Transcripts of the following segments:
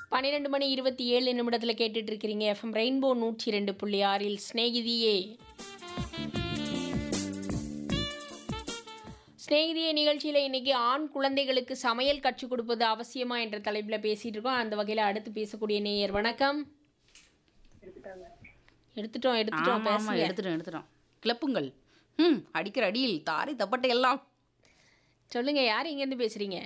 பன்னிரெண்டு மணி இருபத்தி ஏழு நிமிடத்தில் கேட்டுட்டு இருக்கிறீங்க எஃப்எம் ரெயின்போ நூற்றி ரெண்டு புள்ளி ஆறில் ஸ்நேகிதியே ஸ்நேகிதியே நிகழ்ச்சியில் இன்னைக்கு ஆண் குழந்தைகளுக்கு சமையல் கற்றுக் கொடுப்பது அவசியமா என்ற தலைப்பில் பேசிட்டு இருக்கோம் அந்த வகையில் அடுத்து பேசக்கூடிய நேயர் வணக்கம் எடுத்துட்டோம் எடுத்துட்டோம் ஆமா ஆமா பேசுங்க எடுத்துட்டோம் எடுத்துட்டோம் கிளப்புங்கள் ம் அடிக்கிற அடியில் தாரை தப்பட்டை எல்லாம் சொல்லுங்க யார் இங்கேருந்து பேசுறீங்க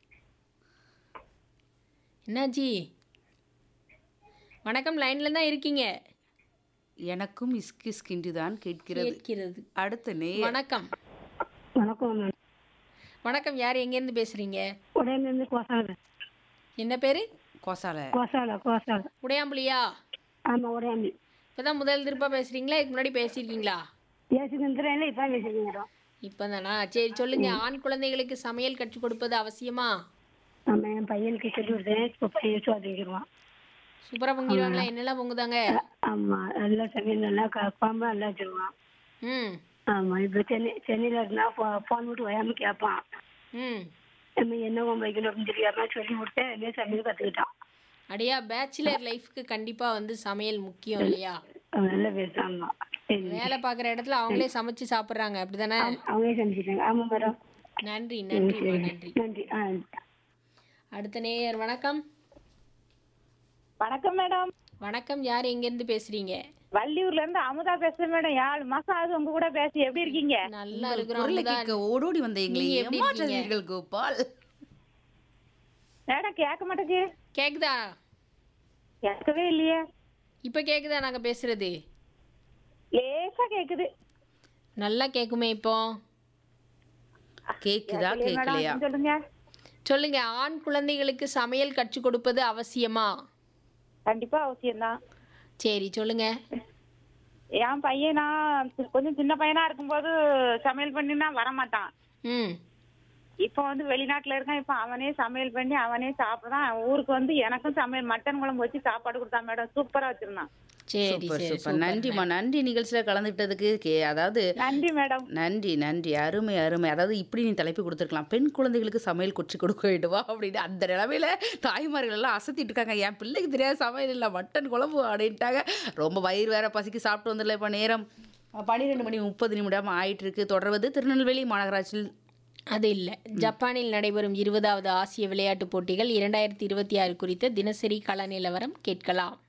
என்னாச்சி வணக்கம் லைன்ல தான் இருக்கீங்க எனக்கும் இஸ்கி இஸ்கின்று தான் கேட்கிறது கேட்கிறது அடுத்த நே வணக்கம் வணக்கம் மேம் வணக்கம் யார் எங்கேருந்து பேசுறீங்க உடையிலேருந்து கோசால என்ன பேரு கோசால கோசால கோசால உடையாம்புலியா ஆமாம் உடையாண்டி இப்பதான் முதல் திருப்பா பேசுறீங்களா இதுக்கு முன்னாடி பேசியிருக்கீங்களா பேசிக்கிறேன் இப்போ பேசிக்கிறோம் இப்போதானா சரி சொல்லுங்க ஆண் குழந்தைகளுக்கு சமையல் கற்றுக் கொடுப்பது அவசியமா நம்ம என் பையனுக்கு சொல்லி கொடுத்தேன் இப்போ பையன் சோதிக்கிடுவான் சூப்பரா பொங்கிடுவாங்களா என்னெல்லாம் பொங்குதாங்க ஆமாம் நல்லா சமையல் நல்லா குழம்பு நல்லா வச்சுருவான் ம் ஆமாம் இப்போ சென்னை சென்னையில் இருந்தா ஃபோ ஃபோன் விட்டு ஓயாமல் கேட்பான் ம் நம்ம என்ன குழம்பு வைக்கணும் அப்படின்னு சொல்லி யாருன்னா சொல்லி கொடுத்தேன் என்ன சமையல் கற்றுக்கிட்டான் அடியா பேச்சுலர் லைஃப்க்கு கண்டிப்பா வந்து சமையல் முக்கியம் இல்லையா அவன் நல்லா பேசுறாங்க சரி வேலை பார்க்குற இடத்துல அவங்களே சமைச்சு சாப்பிட்றாங்க அப்படிதானே அவங்களே சமைச்சிட்டாங்க ஆமாம் மேடம் நன்றி நன்றிம்மா நன்றி நன்றி ஆ அடுத்த நேயர் வணக்கம் வணக்கம் மேடம் வணக்கம் யார் எங்கேருந்து பேசுறீங்க வள்ளியூர்ல இருந்து அமுதா பேசுறேன் மேடம் ஏழு மாசம் ஆகுது உங்க கூட பேசி எப்படி இருக்கீங்க நல்லா இருக்கிறோம் குரலை அமுதா. கேட்க ஓடோடி வந்த எங்களை நீங்க எப்படி ஏமாற்றாதீர்கள் கோபால் மேடம் கேட்க மாட்டேங்கு கேக்குதா கேட்கவே இல்லையே இப்ப கேக்குதா நாங்க பேசுறது லேசா கேக்குது நல்லா கேக்குமே இப்போ கேக்குதா இல்லையே மேடம் கேட்கலையா கொஞ்சம் சொல்லுங்க சொல்லுங்க ஆண் குழந்தைகளுக்கு சமையல் கற்றுக் கொடுப்பது அவசியமா கண்டிப்பா அவசியம்தான் சரி சொல்லுங்க என் பையன் நான் சி- கொஞ்சம் சின்ன பையனா இருக்கும்போது சமையல் பண்ணினா வரமாட்டான் ம் இப்போ வந்து வெளிநாட்டுல இருக்கான் இப்போ அவனே சமையல் பண்ணி அவனே சாப்பிடுறான் ஊருக்கு வந்து எனக்கும் சமையல் மட்டன் குழம்பு வச்சு சாப்பாடு கொடுத்தான் மேடம் சூப்பரா வச்சிருந்தான் சரி சூப்பர் சரி சூப்பர் நன்றிம்மா நன்றி நிகழ்ச்சியில கலந்துக்கிட்டதுக்கு கே அதாவது நன்றி மேடம் நன்றி நன்றி அருமை அருமை அதாவது இப்படி நீ தலைப்பு கொடுத்துருக்கலாம் பெண் குழந்தைகளுக்கு சமையல் கொச்சு கொடுக்க வேண்டுவா அப்படின்னு அந்த நிலமையில தாய்மார்கள் எல்லாம் அசத்திட்டு இருக்காங்க என் பிள்ளைக்கு தெரியாத சமையல் இல்லை மட்டன் குழம்பு அப்படின்ட்டாங்க ரொம்ப வயிறு வேற பசிக்கு சாப்பிட்டு வந்துடல இப்போ நேரம் பன்னிரெண்டு மணி முப்பது நிமிடம் ஆயிட்டு இருக்கு தொடர்வது திருநெல்வேலி மாநகராட்சியில் அது இல்லை ஜப்பானில் நடைபெறும் இருபதாவது ஆசிய விளையாட்டுப் போட்டிகள் இரண்டாயிரத்தி இருபத்தி ஆறு குறித்த தினசரி கள நிலவரம் கேட்கலாம்